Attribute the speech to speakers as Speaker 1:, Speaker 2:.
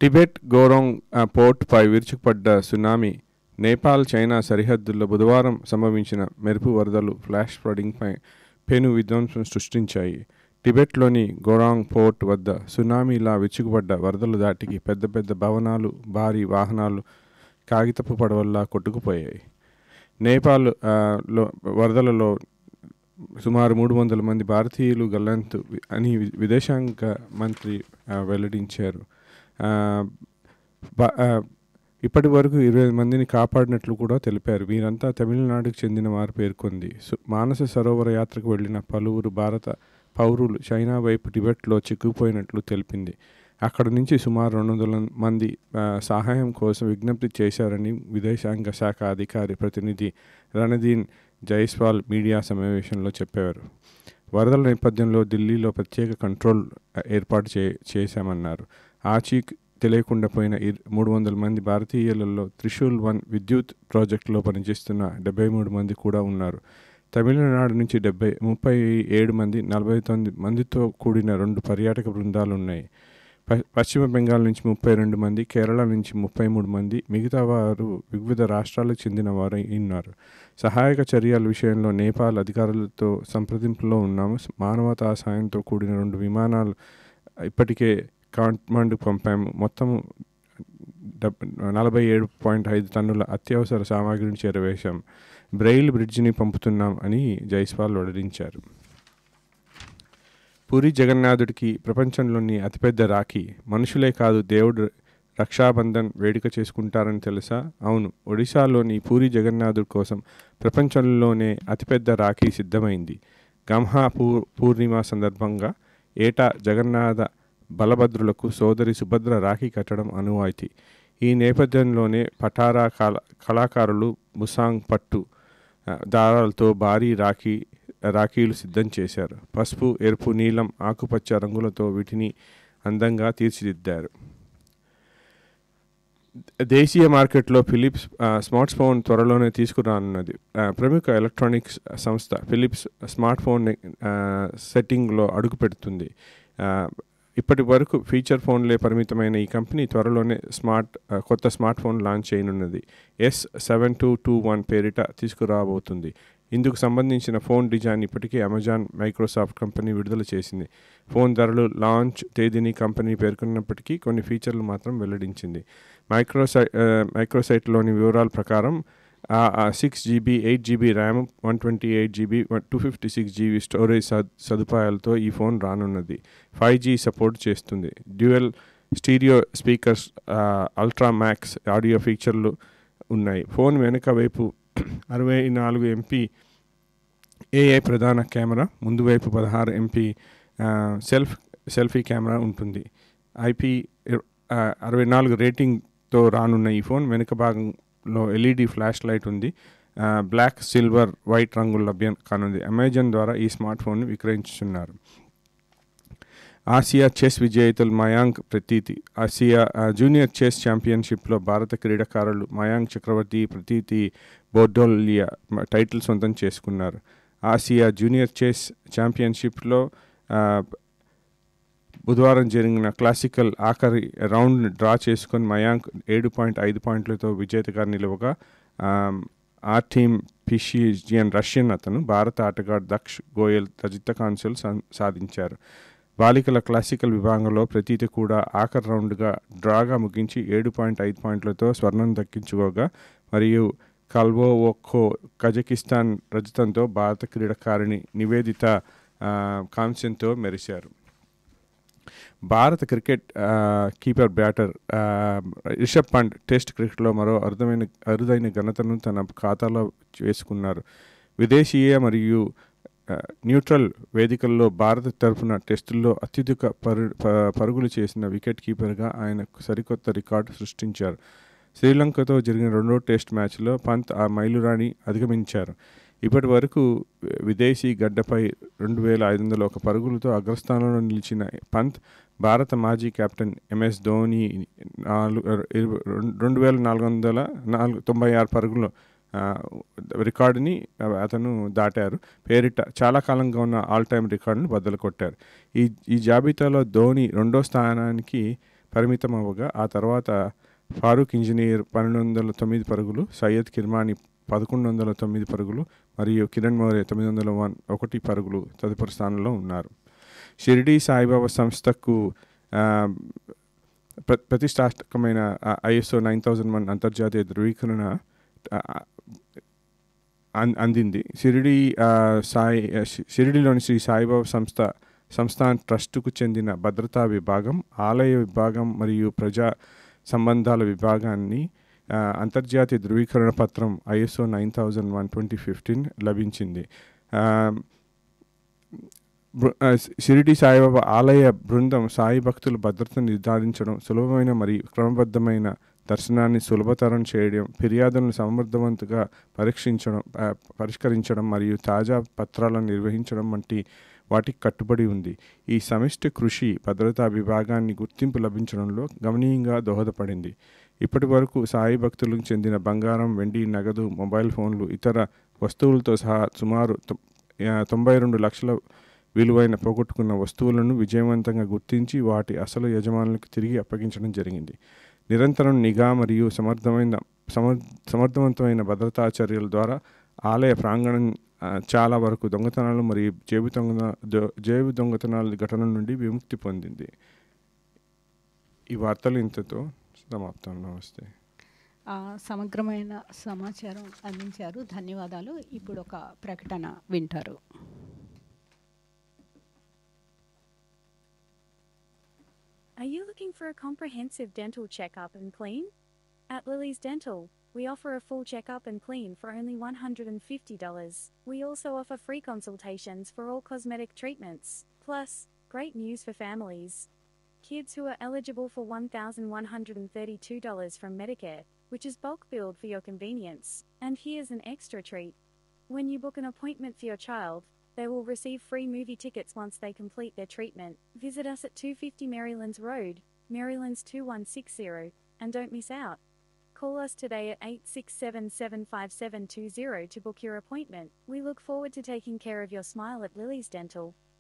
Speaker 1: Tibet గోరోంగ్ ఆ, పోర్టుపై విరుచుకుపడ్డ సునామీ నేపాల్ చైనా సరిహద్దుల్లో బుధవారం సంభవించిన మెరుపు వరదలు ఫ్లాష్ ఫ్లడింగ్పై పెను విధ్వంసం సృష్టించాయి టిబెట్లోని గోరాంగ్ పోర్ట్ వద్ద సునామీలా విరుచుకుపడ్డ వరదల దాటికి పెద్ద పెద్ద భవనాలు భారీ వాహనాలు కాగితపు పడవల్లా కొట్టుకుపోయాయి నేపాల్ ఆ, లో వరదలలో సుమారు మూడు వందల మంది భారతీయులు గల్లంతు వి- అని వి- విదేశాంగ మంత్రి ఆ, వెల్లడించారు ఆ, బ- ఆ, ఇప్పటి వరకు ఇరవై మందిని కాపాడినట్లు కూడా తెలిపారు వీరంతా తమిళనాడుకు చెందిన వారు పేర్కొంది సు- మానస సరోవర యాత్రకు వెళ్లిన పలువురు భారత పౌరులు చైనా వైపు టిబెట్లో చిక్కుపోయినట్లు తెలిపింది అక్కడ నుంచి సుమారు రెండు వందల మంది ఆ, సహాయం కోసం విజ్ఞప్తి చేశారని విదేశాంగ శాఖ అధికారి ప్రతినిధి రణదీన్ జైస్వాల్ మీడియా సమావేశంలో చెప్పారు వరదల నేపథ్యంలో ఢిల్లీలో ప్రత్యేక కంట్రోల్ ఆ, ఏర్పాటు చే చేశామన్నారు ఆచీ తెలియకుండా పోయిన ఇర్- మూడు వందల మంది భారతీయులలో త్రిశూల్ వన్ విద్యుత్ ప్రాజెక్టులో పనిచేస్తున్న డెబ్బై మూడు మంది కూడా ఉన్నారు తమిళనాడు నుంచి డెబ్బై ముప్పై ఏడు మంది నలభై తొమ్మిది మందితో కూడిన రెండు పర్యాటక బృందాలు ఉన్నాయి ప- పశ్చిమ బెంగాల్ నుంచి ముప్పై రెండు మంది కేరళ నుంచి ముప్పై మూడు మంది మిగతా వారు వివిధ రాష్ట్రాలకు చెందిన వారు ఉన్నారు సహాయక చర్యల విషయంలో నేపాల్ అధికారులతో సంప్రదింపులో ఉన్నాము మానవతా సాయంతో కూడిన రెండు విమానాలు ఇప్పటికే కాట్మండు పంపాము మొత్తం డబ్ నలభై ఏడు పాయింట్ ఐదు టన్నుల అత్యవసర సామాగ్రిని చేరవేశాం బ్రెయిల్ బ్రిడ్జిని పంపుతున్నాం అని జైస్వాల్ వెల్లడించారు పూరి జగన్నాథుడికి ప్రపంచంలోని అతిపెద్ద రాఖీ మనుషులే కాదు దేవుడు రక్షాబంధన్ వేడుక చేసుకుంటారని తెలుసా అవును ఒడిశాలోని పూరి జగన్నాథుడి కోసం ప్రపంచంలోనే అతిపెద్ద రాఖీ సిద్ధమైంది గంహా పూ పూర్ణిమ సందర్భంగా ఏటా జగన్నాథ బలభద్రులకు సోదరి సుభద్ర రాఖీ కట్టడం అనువాయితీ ఈ నేపథ్యంలోనే పటారా కళ కళాకారులు ముసాంగ్ పట్టు ఆ, దారాలతో భారీ రాఖీ రాఖీలు సిద్ధం చేశారు పసుపు ఎరుపు నీలం ఆకుపచ్చ రంగులతో వీటిని అందంగా తీర్చిదిద్దారు దేశీయ మార్కెట్లో ఫిలిప్స్ ఆ, స్మార్ట్ ఫోన్ త్వరలోనే తీసుకురానున్నది ఆ, ప్రముఖ ఎలక్ట్రానిక్స్ సంస్థ ఫిలిప్స్ స్మార్ట్ ఫోన్ ఆ, సెట్టింగ్లో అడుగు పెడుతుంది ఆ, ఇప్పటి వరకు ఫీచర్ ఫోన్లే పరిమితమైన ఈ కంపెనీ త్వరలోనే స్మార్ట్ ఆ, కొత్త స్మార్ట్ ఫోన్ లాంచ్ చేయనున్నది S seven two two one పేరిట తీసుకురాబోతుంది ఇందుకు సంబంధించిన ఫోన్ డిజైన్ ఇప్పటికే అమెజాన్ మైక్రోసాఫ్ట్ కంపెనీ విడుదల చేసింది ఫోన్ ధరలు లాంచ్ తేదీని కంపెనీ పేర్కొన్నప్పటికీ కొన్ని ఫీచర్లు మాత్రం వెల్లడించింది మైక్రోసై ఆ, మైక్రోసైట్లోని వివరాల ప్రకారం six GB eight GB RAM one twenty eight GB two fifty six GB storage సద్ సదుపాయాలతో ఈ ఫోన్ రానున్నది ఫైవ్ జీ సపోర్ట్ చేస్తుంది dual stereo speakers ultra max audio ఫీచర్లు ఉన్నాయి ఫోన్ వెనుక వైపు అరవై నాలుగు ఎంపీ ఏఐ ప్రధాన కెమెరా ముందు వైపు పదహారు ఎంపీ సెల్ఫ్ సెల్ఫీ కెమెరా ఉంటుంది ఐపీ అరవై నాలుగు రేటింగ్తో రానున్న ఈ ఫోన్ వెనుక భాగంలో ఎల్ఈడి ఫ్లాష్ లైట్ ఉంది ఆ, బ్లాక్ సిల్వర్ వైట్ రంగులు లభ్యం కానుంది అమెజాన్ ద్వారా ఈ స్మార్ట్ ఫోన్ విక్రయించుతున్నారు ఆసియా చెస్ విజేతలు మయాంక్ ప్రతీతి ఆసియా ఆ, జూనియర్ చెస్ ఛాంపియన్షిప్లో భారత క్రీడాకారులు మయాంక్ చక్రవర్తి ప్రతీతి బోర్డోలియా మ- టైటిల్ సొంతం చేసుకున్నారు ఆసియా జూనియర్ చెస్ ఛాంపియన్షిప్లో ఆ, బుధవారం జరిగిన క్లాసికల్ ఆఖరి రౌండ్ డ్రా చేసుకొని మయాంక్ ఏడు పాయింట్ ఐదు పాయింట్లతో విజేతగా నిలవగా ఆమ్, ఆ టీం పిషిజియన్ రష్యన్ అతను భారత ఆటగాడు దక్ష్ గోయల్ రజిత కాన్సులు సాధించారు బాలికల క్లాసికల్ విభాగంలో ప్రతీతి కూడా ఆఖరి రౌండ్గా డ్రాగా ముగించి ఏడు పాయింట్ ఐదు పాయింట్లతో స్వర్ణం దక్కించుకోగా మరియు కల్వో ఒక్కో కజకిస్తాన్ రజతంతో భారత క్రీడాకారిణి నివేదిత ఆ, కాంస్యంతో మెరిశారు భారత క్రికెట్ ఆ, కీపర్ బ్యాటర్ ఆ, రిషబ్ పంట్ టెస్ట్ క్రికెట్లో మరో అరుదైన అరుదైన ఘనతను తన ఖాతాలో వేసుకున్నారు విదేశీయ మరియు ఆ, న్యూట్రల్ వేదికల్లో భారత తరఫున టెస్టుల్లో అత్యధిక పరు ప- పరుగులు చేసిన వికెట్ కీపర్గా ఆయన సరికొత్త రికార్డు సృష్టించారు శ్రీలంకతో జరిగిన రెండో టెస్ట్ మ్యాచ్లో పంత్ ఆ మైలురాణి అధిగమించారు ఇప్పటి వరకు విదేశీ గడ్డపై రెండు వేల ఐదు వందల ఒక పరుగులతో అగ్రస్థానంలో నిలిచిన పంత్ భారత మాజీ కెప్టెన్ ఎంఎస్ ధోని నాలుగు ఇరవై- రెండు వేల నాలుగు వందల నాలుగు తొంభై ఆరు పరుగులు ఆ, రికార్డుని అతను దాటారు పేరిట చాలా కాలంగా ఉన్న ఆల్ టైమ్ రికార్డును బద్దలు కొట్టారు ఈ ఈ జాబితాలో ధోని రెండో స్థానానికి పరిమితం అవ్వగా ఆ తర్వాత ఫారూక్ ఇంజనీర్ పన్నెండు వందల తొమ్మిది పరుగులు సయ్యద్ కిర్మాని పదకొండు వందల తొమ్మిది పరుగులు మరియు కిరణ్ మౌర్య తొమ్మిది వందల వన్ ఒకటి పరుగులు తదుపరి స్థానంలో ఉన్నారు షిరిడి సాయిబాబా సంస్థకు ఆ, ప్ర ప్రతిష్టాత్మకమైన ఐఎస్ఓ నైన్ థౌజండ్ వన్ అంతర్జాతీయ ధృవీకరణ ఆ, అన్- అందింది షిరిడి ఆ, సాయి ఆ, షి- షిరిడిలోని శ్రీ సాయిబాబా సంస్థ సంస్థాన్ ట్రస్టుకు చెందిన భద్రతా విభాగం ఆలయ విభాగం మరియు ప్రజా సంబంధాల విభాగాన్ని ఆ, అంతర్జాతీయ ధృవీకరణ పత్రం ISO nine thousand one twenty fifteen లభించింది ఆ, బృ- ఆ, షి- షిరిడి సాయిబాబా ఆలయ బృందం సాయి భక్తుల భద్రతను నిర్ధారించడం సులభమైన మరియు క్రమబద్ధమైన దర్శనాన్ని సులభతరం చేయడం ఫిర్యాదులను సమర్థవంతంగా పరీక్షించడం ఆ, పరిష్కరించడం మరియు తాజా పత్రాలను నిర్వహించడం వంటి వాటికి కట్టుబడి ఉంది ఈ సమిష్టి కృషి భద్రతా విభాగాన్ని గుర్తింపు లభించడంలో గమనీయంగా దోహదపడింది ఇప్పటి వరకు సాయి భక్తులకు చెందిన బంగారం వెండి నగదు మొబైల్ ఫోన్లు ఇతర వస్తువులతో సహా సుమారు తొ- ఆ, తొంభై రెండు లక్షల విలువైన పోగొట్టుకున్న వస్తువులను విజయవంతంగా గుర్తించి వాటి అసలు యజమానులకు తిరిగి అప్పగించడం జరిగింది నిరంతరం నిఘా మరియు సమర్థమైన సమర్ సమర్థవంతమైన భద్రతా చర్యల ద్వారా ఆలయ ప్రాంగణం ఆ, చాలా వరకు దొంగతనాలు మరియు జేబు దొంగ దో- జేబు దొంగతనాల ఘటనల నుండి విముక్తి పొందింది ఈ వార్తలు ఇంతతో సమాప్తం నమస్తే
Speaker 2: ఆ, సమగ్రమైన సమాచారం అందించారు ధన్యవాదాలు ఇప్పుడు ఒక ప్రకటన వింటారు
Speaker 3: Are you looking for a comprehensive dental checkup and clean? At Lily's Dental, we offer a full checkup and clean for only $150. We also offer free consultations for all cosmetic treatments. Plus, great news for families. Kids who are eligible for $1,132 from Medicare, which is bulk billed for your convenience. And here's an extra treat. When you book an appointment for your child, they will receive free movie tickets once they complete their treatment. Visit us at 250 Marylands Road, Marylands 2160, and don't miss out. Call us today at 867 75720 to book your appointment. We look forward to taking care of your smile at Lily's Dental.